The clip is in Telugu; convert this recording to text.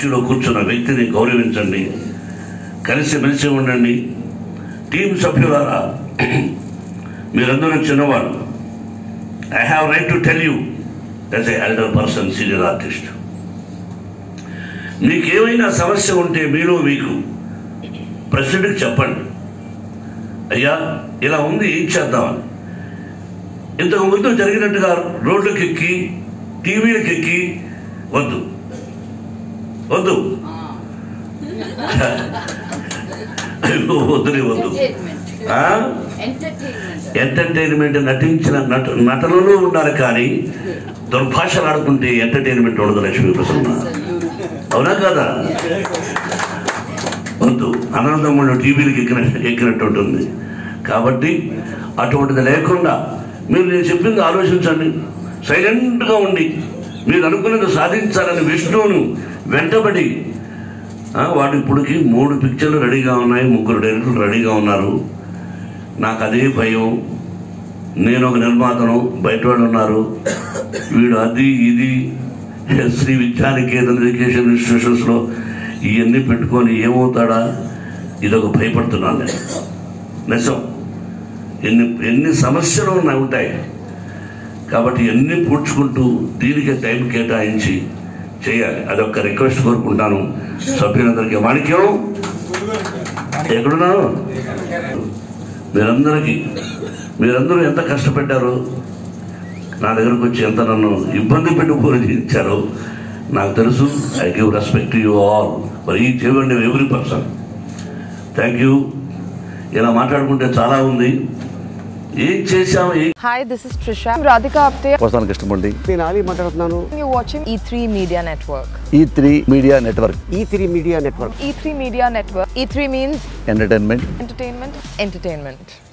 కుర్చీలో కూర్చున్న వ్యక్తిని గౌరవించండి కలిసి మెలిసి ఉండండి టీం సభ్యులారా మీరందరూ చిన్నవాళ్ళు I have right to tell you as a elder person senior artist మీకు ఏమైనా సమస్య ఉంటే మీలో మీకు ప్రెసిడెంట్కి చెప్పండి అయ్యా ఇలా ఉంది ఏం చేద్దామని ఇంతకు ముందు జరిగినట్టుగా రోడ్లకు ఎక్కి టీవీలకు ఎక్కి వద్దు వద్దు వద్దులే వద్దు ఆ? ఎంటర్టైన్మెంట్ ఎంటర్టైన్మెంట్ నటించిన నట నటనలో ఉండాలి కానీ దుర్భాషలు ఆడుకుంటే ఎంటర్టైన్మెంట్ ఉండదు లక్ష్మీ ప్రసన్న అవునా కదా వద్దు అనంతముడు టీవీలకు ఎక్కిన ఎక్కినట్టు ఉంటుంది కాబట్టి అటువంటిది లేకుండా మీరు నేను చెప్పింది ఆలోచించండి సైలెంట్గా ఉండి మీరు అనుకున్నది సాధించాలని విష్ణువును వెంటబడి ఆ, వాటి ఇప్పటికి మూడు పిక్చర్లు రెడీగా ఉన్నాయి ముగ్గురు డైరెక్టర్లు రెడీగా ఉన్నారు నాకు అదే భయం నేను ఒక నిర్మాతను బయట వాళ్ళు ఉన్నారు వీడు అది ఇది శ్రీ విద్యానికేతన్ ఎడ్యుకేషన్ ఇన్స్టిట్యూషన్స్లో ఇవన్నీ పెట్టుకొని ఏమవుతాడా ఇదొక భయపడుతున్నాను నేను నిజం ఎన్ని ఎన్ని సమస్యలు ఉన్నాయి ఉంటాయి కాబట్టి ఎన్ని పూడ్చుకుంటూ దీనికి టైం కేటాయించి చేయాలి అదొక రిక్వెస్ట్ కోరుకుంటాను సభ్యులందరికీ మాణిక్యం ఎక్కడున్నావు మీరందరికీ మీరందరూ ఎంత కష్టపడ్డారో నా దగ్గరకు వచ్చి ఎంత నన్ను ఇబ్బంది పెట్టి పూరించారో నాకు తెలుసు I give respect you all for each and every person thank you ఇలా మాట్లాడుకుంటే చాలా ఉంది ఏం చేశాం ఏం Hi, this is Trisha. I'm Radhika Apte. వస్తాను కృష్ణమూర్తి నేను ఆలీ మాట్లాడుతున్నాను You're watching E3 Media Network. E three Media Network E three Media Network E3 Media Network. E3 means entertainment entertainment, entertainment.